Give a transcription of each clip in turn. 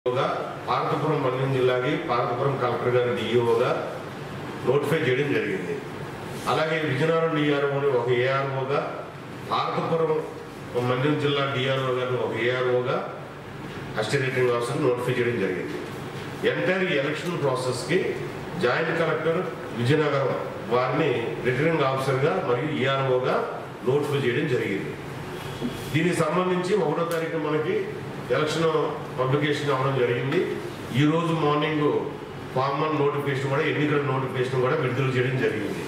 గా పార్వతపురం మన్యం జిల్లాకి పార్వతపురం కలెక్టర్ గారి డిఈఓగా నోటిఫై చేయడం జరిగింది అలాగే విజయనగరం డిఆర్ఓని ఒక ఏఆర్ఓగా పార్వతపురం మన్యం జిల్లా డిఆర్ఓ గారిని ఒక ఏఆర్ఓగా అసిస్టెంట్ రిటర్నింగ్ ఆఫీసర్ నోటిఫై చేయడం జరిగింది ఎంటైర్ ఈ ఎలక్షన్ ప్రాసెస్కి జాయింట్ కలెక్టర్ విజయనగరం వారిని రిటర్నింగ్ ఆఫీసర్గా మరియు ఈఆర్ఓగా నోటిఫై చేయడం జరిగింది దీనికి సంబంధించి ఒకటో తారీఖు మనకి ఎలక్షన్ పబ్లికేషన్ అవ్వడం జరిగింది ఈ రోజు మార్నింగ్ ఫార్మ్ వన్ నోటిఫికేషన్ కూడా ఎన్నికల నోటిఫికేషన్ కూడా విడుదల చేయడం జరిగింది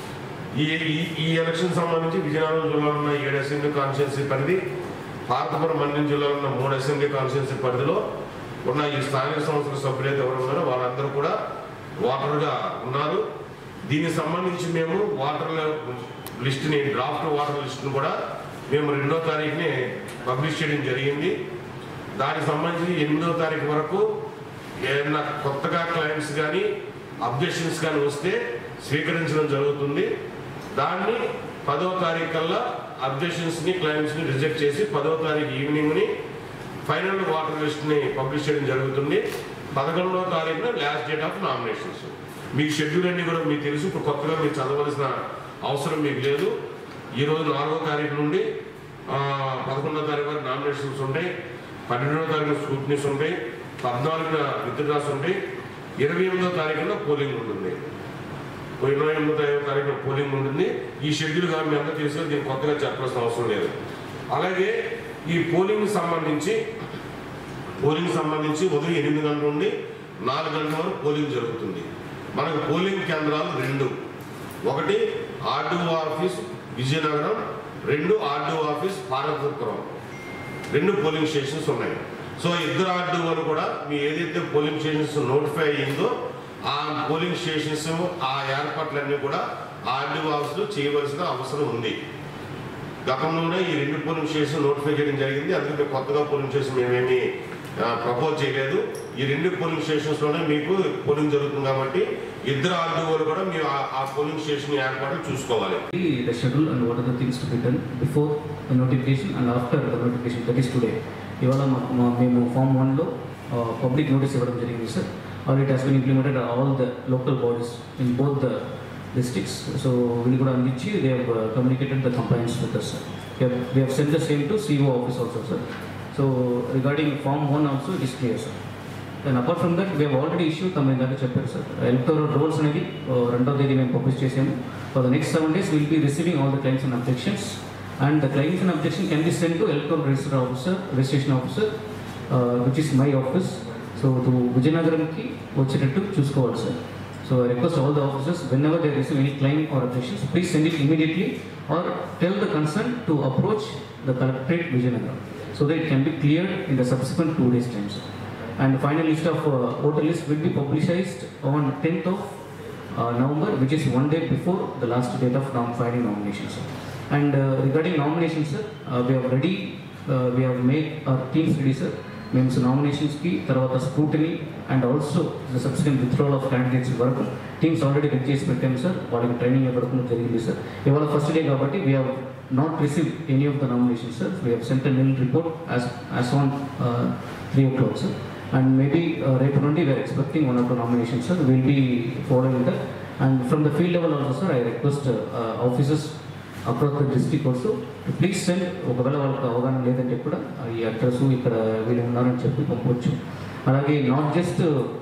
ఈ ఈ- ఈ ఎలక్షన్ సంబంధించి విజయనగరం జిల్లాలో ఉన్న ఏడు అసెంబ్లీ కాన్స్టిట్యున్సీ పరిధి పార్తపురం మన్యం జిల్లాలో ఉన్న మూడు అసెంబ్లీ కాన్స్టిట్యున్సీ పరిధిలో ఉన్న ఈ స్థానిక సంస్థల సభ్యులైతే ఎవరు ఉన్నారో వాళ్ళందరూ కూడా ఓటర్గా ఉన్నారు దీనికి సంబంధించి మేము వాటర్ లిస్ట్ని డ్రాఫ్ట్ వాటర్ లిస్ట్ని కూడా మేము రెండో తారీఖుని పబ్లిష్ చేయడం జరిగింది దానికి సంబంధించి ఎనిమిదో తారీఖు వరకు ఏదైనా కొత్తగా క్లయింట్స్ కానీ అబ్జెక్షన్స్ కానీ వస్తే స్వీకరించడం జరుగుతుంది దాన్ని పదో తారీఖు కల్లా అబ్జెక్షన్స్ని క్లయింట్స్ని రిజెక్ట్ చేసి పదో తారీఖు ఈవినింగ్ని ఫైనల్ వాటర్ లిస్ట్ని పబ్లిష్ చేయడం జరుగుతుంది పదకొండవ తారీఖున లాస్ట్ డేట్ ఆఫ్ నామినేషన్స్ మీకు షెడ్యూల్ అన్ని కూడా మీకు తెలుసు ఇప్పుడు కొత్తగా మీరు చదవలసిన అవసరం మీకు లేదు ఈ రోజు నాలుగో తారీఖు నుండి ఆ, పదకొండవ తారీఖు వరకు నామినేషన్స్ ఉంటాయి పన్నెండవ తారీఖున స్క్రూటినీస్ ఉంటాయి పద్నాలుగున విత్డ్రాస్ ఉంటాయి ఇరవై ఎనిమిదో తారీఖున పోలింగ్ ఉంటుంది ఇరవై ఎనిమిదో తారీఖు తారీఖున పోలింగ్ ఉంటుంది ఈ షెడ్యూల్ కానీ మీ అందరూ తెలుసు దీన్ని కొత్తగా చెప్పాల్సిన అవసరం లేదు అలాగే ఈ పోలింగ్ సంబంధించి పోలింగ్ సంబంధించి ఉదయం ఎనిమిది గంటల నుండి నాలుగు గంటల వరకు పోలింగ్ జరుగుతుంది మనకు పోలింగ్ కేంద్రాలు రెండు ఒకటి ఆర్డీఓ ఆఫీస్ విజయనగరం రెండు ఆర్డీఓ ఆఫీస్ పార్వతీపురం రెండు పోలింగ్ స్టేషన్స్ ఉన్నాయి సో ఇద్దరు ఆర్డీఓలు కూడా మీ ఏదైతే పోలింగ్ స్టేషన్స్ నోటిఫై అయ్యిందో ఆ పోలింగ్ స్టేషన్స్ ఆ ఏర్పాట్లన్నీ కూడా ఆర్డీఓ ఆఫీసులో చేయవలసిన అవసరం ఉంది గతంలోనే ఈ రెండు పోలింగ్ స్టేషన్ నోటిఫై చేయడం జరిగింది అందుకే మేము కొత్తగా పోలింగ్ స్టేషన్ మేమేమి ప్రపోజ్ చేయలేదు ఈ రెండు పోలింగ్ స్టేషన్స్ లోనే మీకు పోలింగ్ జరుగుతుంది కాబట్టి ఇద్దరు ఆర్డీఓలు కూడా మీరు ఆ- ఆ పోలింగ్ స్టేషన్ ఏర్పాటు చూసుకోవాలి the schedule and what are the things to be done before the notification and after the notification that is today ఇవాళ మా- మా- మేము ఫామ్ వన్లో పబ్లిక్ నోటీస్ ఇవ్వడం జరిగింది sir are it has been implemented all the local bodies in both the districts so వీళ్ళు కూడా అందించి they have communicated the complaints with us sir they have send the same to CO office also sir so regarding form one also it is clear sir and apart from that we already issue తమ ఇందాక చెప్పారు sir electoral rolls అనేది uh, రెండో తేదీ మేము publish చేసాము for the next seven days will be receiving all the claims and objections and the claims and objection can be send to electoral register officer registration officer which is my office so to విజయనగరంకి వచ్చేటట్టు చూసుకోవాలి sir so I request all the officers whenever they receive any claim or objections please send it immediately or tell the concern to approach the collectorate Vizianagaram so that it can be cleared in the subsequent two days time. sir. And the final list of uh, voter list will be publicized on 10th of uh, November, which is one day before the last date of nom- filing nominations. sir. And uh, regarding nominations, sir, uh, we have ready, uh, we have made our teams ready, sir. మేము నామినేషన్స్కి తర్వాత scrutiny and also the subsequent withdrawal of candidates వరకు teams already ready చేసి పెట్టాము sir వాళ్ళకి training ఇవ్వడం జరిగింది sir ఇవాళ ఫస్ట్ డే కాబట్టి we have not receive any of the nomination sir we have sent nil report as as on three o'clock sir and maybe రేపు నుండి we are expecting one of the nomination sir will be following that and from the field level also sir I request officers across the district also please send ఒకవేళ వాళ్ళకి అవగాహన లేదంటే కూడా ఈ address ఇక్కడ వీళ్ళు ఉన్నారని చెప్పి పంపవచ్చు అలాగే not just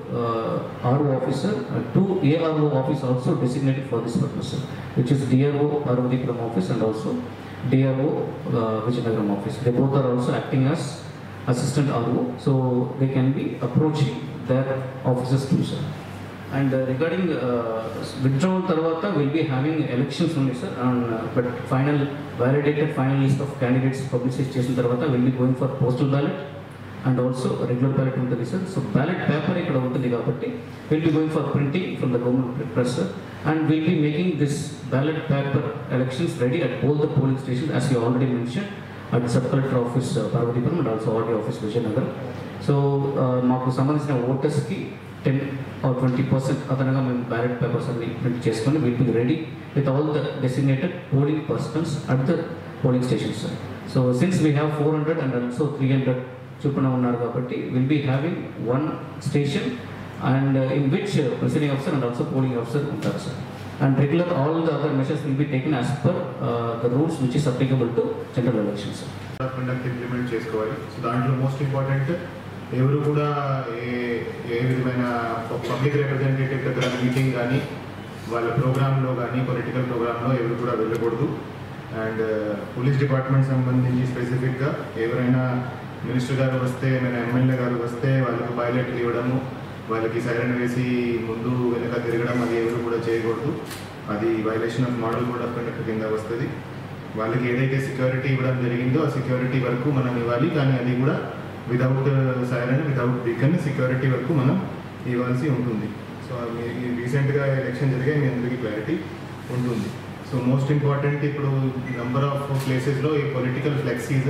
RO officer two ARO office also designated for this purpose which is DRO Parvathipuram office and also DRO Vizianagaram office they both are also acting as assistant RO, so they can be approaching their offices too, sir. And uh, regarding uh, withdrawal tarvata, we'll be having elections only, sir, and uh, but final validated final list of candidates publicized చేసిన తర్వాత will be going for postal ballot and also regular ballot ఉంటుంది sir so ballot paper ఇక్కడ ఉంటుంది కాబట్టి will be going for printing from the government press and will be making this ballot paper elections ready at both the polling station as you already mention at sub collector office Parvathipuram and also RD office Vizianagaram so మాకు సంబంధించిన ఓటర్స్కి ten or twenty percent అదనంగా మేము ballot papers అన్ని print చేసుకొని will be ready with all the designated polling persons at the polling stations so since we have four hundred and also three hundred చొప్పున ఉన్నారు కాబట్టి will be having one station and in which presiding officer and also polling officer ఉంటారు sir and regular all the other measures will be taken as per the rules which is applicable to general elections of conduct implement చేసుకోవాలి so దాంట్లో most important ఎవరు కూడా ఏ ఏ విధమైన public representative దగ్గర meeting కానీ వాళ్ళ ప్రోగ్రాంలో కానీ పొలిటికల్ ప్రోగ్రాంలో ఎవరు కూడా వెళ్ళకూడదు అండ్ పోలీస్ డిపార్ట్మెంట్ సంబంధించి స్పెసిఫిక్గా ఎవరైనా మినిస్టర్ గారు వస్తే ఏమైనా ఎమ్మెల్యే గారు వస్తే వాళ్ళకి బయలెట్లు ఇవ్వడము వాళ్ళకి సైరన్ వేసి ముందు వెనక తిరగడం అది ఎవరు కూడా చేయకూడదు అది violation of model code of conduct కింద వస్తుంది వాళ్ళకి ఏదైతే సెక్యూరిటీ ఇవ్వడం జరిగిందో ఆ సెక్యూరిటీ వరకు మనం ఇవ్వాలి కానీ అది కూడా without siren without beacon security వరకు మనం ఇవ్వాల్సి ఉంటుంది సో రీసెంట్గా ఎలక్షన్ జరిగే మీ అందరికీ క్లారిటీ ఉంటుంది సో మోస్ట్ ఇంపార్టెంట్ ఇప్పుడు నెంబర్ ఆఫ్ ప్లేసెస్లో ఈ పొలిటికల్ ఫ్లెక్సీస్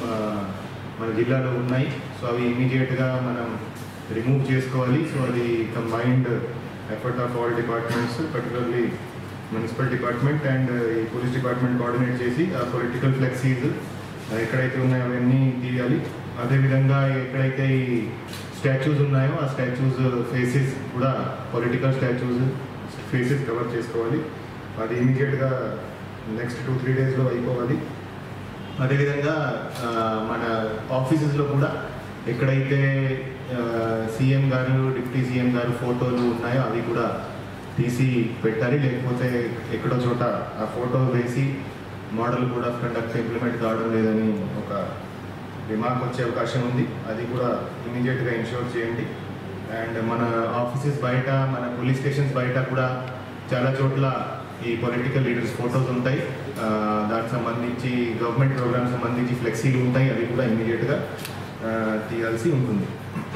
మన జిల్లాలో ఉన్నాయి సో అవి ఇమీడియట్గా మనం రిమూవ్ చేసుకోవాలి సో అది combined effort of all departments particularly municipal department and ఈ పోలీస్ డిపార్ట్మెంట్ కోఆర్డినేట్ చేసి ఆ పొలిటికల్ ఫ్లెక్సీస్ ఎక్కడైతే ఉన్నాయో అవన్నీ తీయాలి అదేవిధంగా ఎక్కడైతే ఈ స్టాచ్యూస్ ఉన్నాయో ఆ స్టాచ్యూస్ ఫేసెస్ కూడా పొలిటికల్ స్టాచ్యూస్ ఫేసెస్ కవర్ చేసుకోవాలి అది ఇమీడియట్గా నెక్స్ట్ టూ త్రీ డేస్లో అయిపోవాలి అదేవిధంగా ఆ, మన ఆఫీసెస్లో కూడా ఎక్కడైతే సీఎం గారు డిప్యూటీ సీఎం గారు ఫోటోలు ఉన్నాయో అవి కూడా తీసి పెట్టాలి లేకపోతే ఎక్కడో చోట ఆ ఫోటో వేసి మోడల్ కూడా కండక్ట్ ఇంప్లిమెంట్ కావడం లేదని ఒక రిమార్క్ వచ్చే అవకాశం ఉంది అది కూడా ఇమీడియట్గా ఇన్షూర్ చేయండి అండ్ మన ఆఫీసెస్ బయట మన పోలీస్ స్టేషన్స్ బయట కూడా చాలా చోట్ల ఈ పొలిటికల్ లీడర్స్ ఫోటోస్ ఉంటాయి ఆ, దానికి సంబంధించి గవర్నమెంట్ ప్రోగ్రామ్ సంబంధించి ఫ్లెక్సీలు ఉంటాయి అవి కూడా ఇమీడియట్గా తీయాల్సి ఉంటుంది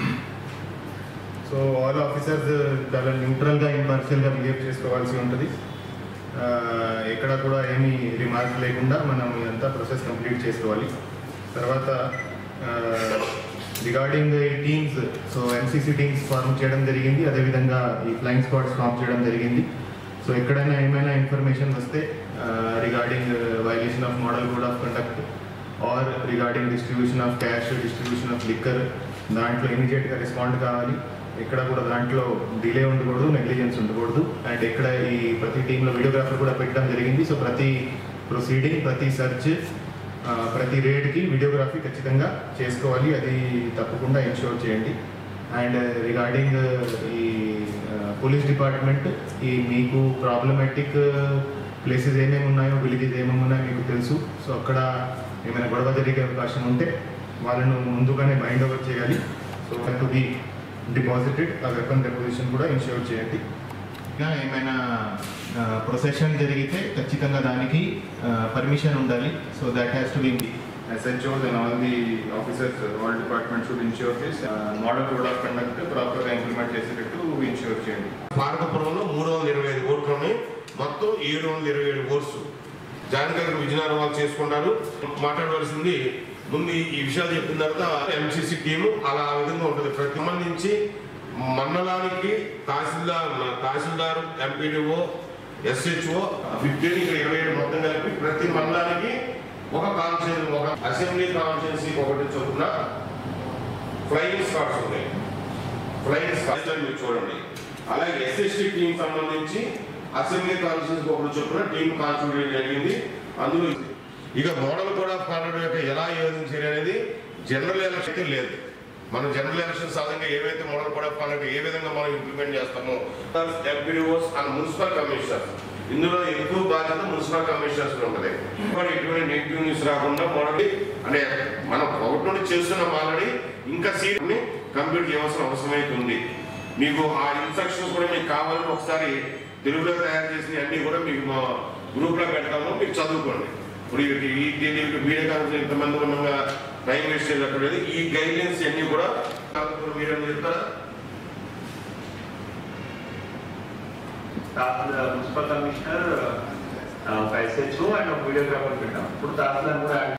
సో ఆల్ ఆఫీసర్స్ చాలా న్యూట్రల్గా ఇంపార్షియల్గా బిహేవ్ చేసుకోవాల్సి ఉంటుంది ఆ, ఎక్కడ కూడా ఏమీ రిమార్క్ లేకుండా మనం ఇదంతా ప్రాసెస్ కంప్లీట్ చేసుకోవాలి తర్వాత రిగార్డింగ్ ఈ teams so NCC teams form చేయడం జరిగింది అదేవిధంగా ఈ ఫ్లైంగ్ స్క్వాడ్స్ ఫార్మ్ చేయడం జరిగింది సో ఎక్కడైనా ఏమైనా ఇన్ఫర్మేషన్ వస్తే regarding violation of model code of conduct or regarding distribution of cash distribution of liquor దాంట్లో ఇమీడియట్గా రెస్పాండ్ కావాలి ఎక్కడ కూడా దాంట్లో డిలే ఉండకూడదు నెగ్లిజెన్స్ ఉండకూడదు అండ్ ఎక్కడ ఈ ప్రతి టీంలో వీడియోగ్రాఫర్ కూడా పెట్టడం జరిగింది సో ప్రతి ప్రొసీడింగ్ ప్రతి సర్చ్ ప్రతి రేట్కి వీడియోగ్రఫీ ఖచ్చితంగా చేసుకోవాలి అది తప్పకుండా ఇన్షూర్ చేయండి అండ్ రిగార్డింగ్ ఈ పోలీస్ డిపార్ట్మెంట్ ఈ మీకు ప్రాబ్లమాటిక్ ప్లేసెస్ ఏమేమి ఉన్నాయో విలేజెస్ ఏమేమి ఉన్నాయో మీకు తెలుసు సో అక్కడ ఏమైనా గొడవ జరిగే అవకాశం ఉంటే వాళ్ళను ముందుగానే మైండ్ ఓవర్ చేయాలి సో టు బి డిపాజిటెడ్ ఆ వెపన్ డెపోజిషన్ కూడా ఇన్షూర్ చేయండి ఇంకా ఏమైనా ప్రొసెషన్ జరిగితే ఖచ్చితంగా దానికి పర్మిషన్ ఉండాలి so that has to be SHOs and all the officers all department should ensure this model code of conduct ప్రాపర్గా ఇంప్లిమెంట్ చేసేటట్టు ఇన్షూర్ చేయండి భారతపురంలో మూడు వందల ఇరవై ఐదు ఓట్లు ఉన్నాయి మొత్తం ఏడు వందల ఇరవై ఏడు ఓట్స్ జానకర్ విజయనగరం వాళ్ళు చేసుకున్నారు మాట్లాడవలసింది ముందు ఈ- ఈ విషయాలు చెప్పిన తర్వాత ఎంసీసీ టీము అలా ఆ విధంగా ఉంటుంది ప్రతి సంబంధించి మండలానికి tahsildar tahsildar MPDO SHO fifteen ఇక్కడ ఇరవై ఏడు మొత్తం కలిపి ప్రతి మండలానికి ఒక కాన్స్టిట్యూన్సీ ఒక అసెంబ్లీ కాన్స్టిట్యూన్సీ ఒకటి చొప్పున ఫ్లయింగ్ స్కాట్స్ ఉన్నాయి ఫ్లయింగ్ స్కాట్స్ అని మీరు చూడండి అలాగే ఎస్ఎస్టీ టీం సంబంధించి అసెంబ్లీ కాన్స్టిట్యూన్సీ ఒకటి చొప్పున టీం కాన్స్టిట్యూట్ జరిగింది అందులో ఇక మోడల్ కూడా కాండక్ట్ యొక్క ఎలా యోజించారు అనేది జనరల్ ఎలక్షన్ అయితే లేదు మనం జనరల్ ఎలక్షన్ సాధంగా ఏవైతే మోడల్ కూడా కాండక్ట్ ఏ విధంగా మనం ఇంప్లిమెంట్ చేస్తామో ఎంపీడీఓస్ అండ్ మున్సిపల్ కమిషనర్స్ ఇందులో ఎక్కువ బాధ్యత మున్సిపల్ కమిషనర్స్ ఉంటుంది మరి ఎటువంటి నెగిటివ్ న్యూస్ రాకుండా మోడల్ అంటే మనం ఒకటి నుండి చేస్తున్నాం ఆల్రెడీ ఇంకా సీట్ ని కంప్లీట్ చేయవలసిన అవసరం అయితే ఉంది మీకు ఆ ఇన్స్ట్రక్షన్స్ కూడా మీకు కావాలని ఒకసారి తెలుగులో తయారు చేసిన అన్ని కూడా మీకు మా గ్రూప్ లో పెడతాము మీకు చదువుకోండి ఇప్పుడు ఈ- ఈ దీనికి మీడియా కాన్ఫరెన్స్ ఇంతమంది ఉండగా టైం వేస్ట్ చేయలేదు ఈ గైడ్ లైన్స్ అన్ని కూడా మీరు చెప్తారా తహసీల్దార్ మున్సిపల్ కమిషనర్ ఒక ఎస్హెచ్ఓ అండ్ ఒక వీడియోగ్రాఫర్ పెట్టాం ఇప్పుడు తహసీల్దార్ కూడా